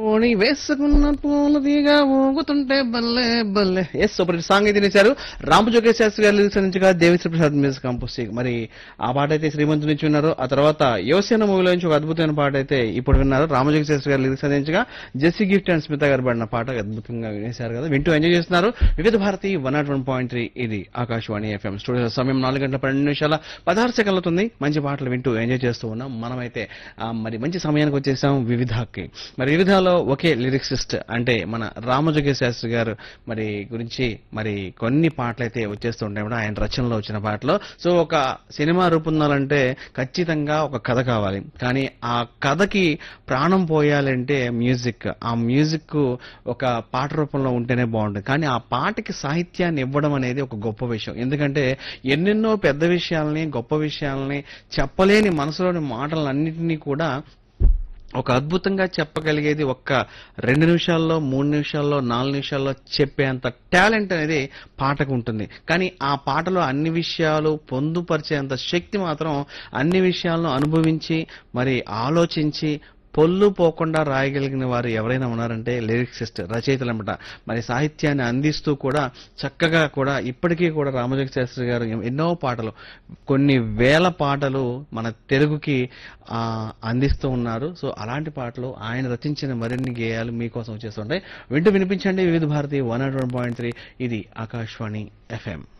ఓణి వేసుకున్న పూల తీగ ఊగుతుంటే బల్లే బల్లే ఎస్ సూపర్ హిట్ సాంగ్ అయితే చేశారు రామజోగేశ్ శాస్త్రి గారు లిరిక్స్ అందించగా దేవిశ్రీ ప్రసాద్ మ్యూజిక్ కంపోజ్ మరి ఆ పాట అయితే శ్రీమంతు నుంచి విన్నారు ఆ తర్వాత యువసేన మూవీలో నుంచి ఒక అద్భుతమైన పాట అయితే ఇప్పుడు విన్నారు రామజోగేశ్ శాస్త్రి గారు లిరిక్స్ అందించగా జెస్సీ గిఫ్ట్ అండ్ స్మిత గారు పాడిన పాట అద్భుతంగా వినేశారు కదా వింటూ ఎంజాయ్ చేస్తున్నారు Vividha Bharati one nought one point three ఇది ఆకాశవాణి ఎఫ్ఎం స్టూడియో సమయం నాలుగు గంటల పన్నెండు నిమిషాల పదహారు సెకండ్లు అవుతుంది మంచి పాటలు వింటూ ఎంజాయ్ చేస్తూ ఉన్నాం మనమైతే ఆ, మరి మంచి సమయానికి వచ్చేసాం వివిధకి మరి వివిధలో ఒకే లిరిక్సిస్ట్ అంటే మన రామజోగేశ్ శాస్త్రి గారు మరి గురించి మరి కొన్ని పాటలు అయితే వచ్చేస్తూ ఉంటాయి కూడా ఆయన రచనలో వచ్చిన పాటలు సో ఒక సినిమా రూపొందాలంటే ఖచ్చితంగా ఒక కథ కావాలి కానీ ఆ కథకి ప్రాణం పోయాలంటే మ్యూజిక్ ఆ మ్యూజిక్ ఒక పాట రూపంలో ఉంటేనే బాగుంటుంది కానీ ఆ పాటకి సాహిత్యాన్ని ఇవ్వడం అనేది ఒక గొప్ప విషయం ఎందుకంటే ఎన్నెన్నో పెద్ద విషయాల్ని గొప్ప విషయాల్ని చెప్పలేని మనసులోని మాటలన్నింటినీ కూడా ఒక అద్భుతంగా చెప్పగలిగేది ఒక్క రెండు నిమిషాల్లో మూడు నిమిషాల్లో నాలుగు నిమిషాల్లో చెప్పేంత టాలెంట్ అనేది పాటకు ఉంటుంది కానీ ఆ పాటలో అన్ని విషయాలు పొందుపరిచేంత శక్తి మాత్రం అన్ని విషయాలను అనుభవించి మరి ఆలోచించి పొల్లు పోకుండా రాయగలిగిన వారు ఎవరైనా ఉన్నారంటే లిరిక్సిస్ట్ రచయితలు అనమాట మరి సాహిత్యాన్ని అందిస్తూ కూడా చక్కగా కూడా ఇప్పటికీ కూడా రామజోగ శాస్త్రి గారు ఎన్నో పాటలు కొన్ని వేల పాటలు మన తెలుగుకి ఆ, అందిస్తూ ఉన్నారు సో అలాంటి పాటలు ఆయన రచించిన మరిన్ని గేయాలు మీకోసం వచ్చేస్తుంటాయి వింటూ వినిపించండి వివిధ భారతి వన్ పాయింట్ త్రీ ఇది ఆకాశవాణి ఎఫ్ఎం